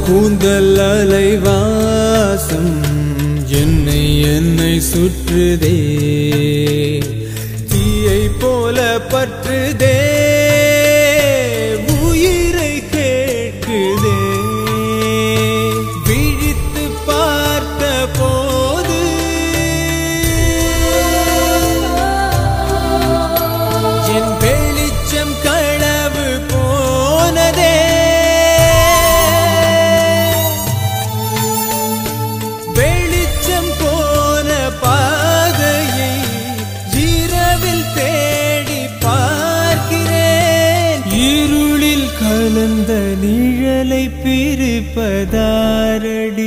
கூந்தல் அலைவாசம் என்னை என்னை சுற்றுதே தீயை போல பற்றுதே உயிரை கேட்குதே விழித்து பார்த்த போது என் வெளிச்சம் களவு போனதே வெளிச்சம் போன பாதையை இரவில் தேடி பார்க்கிறேன் இருளில் கலந்த நிழலை பிரிப்பதாரடி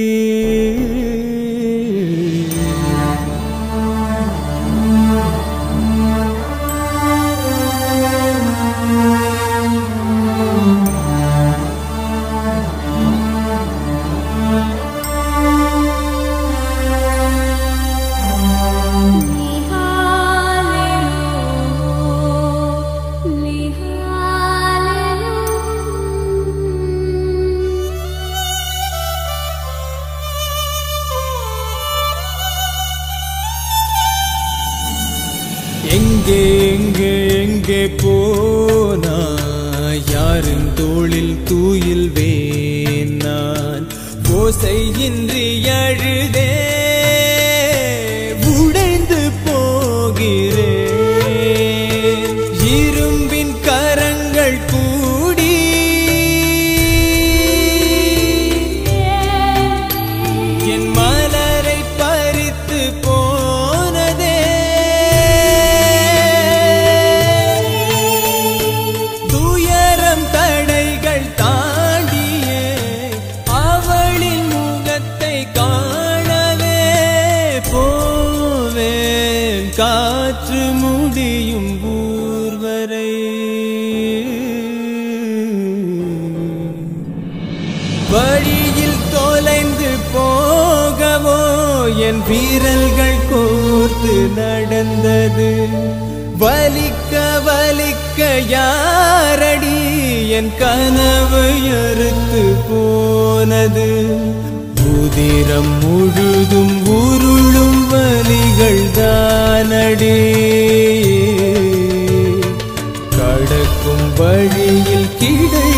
எங்கே எங்கே எங்கே போனா யாரின் தோளில் தூயில் வேணான் ஓசையின்றி அழுதே உடைந்து போகிறேன் இரும்பின் கரங்கள் கூடி என் மலரை பறித்து போனதே துயரம் தடைகள் தாண்டியே அவளின் முகத்தை காணவே போவேன் காற்று முடியும் ஊர்வரை வழியில் தொலைந்து போகவோ என் வீரல்கள் கோர்த்து நடந்தது வலிக்க வலிக்க யாரடி என் கனவு அறுத்து போனது உதிரம் முழுதும் உருளும் வலிகள் தானடி கடக்கும் வழியில் கிடை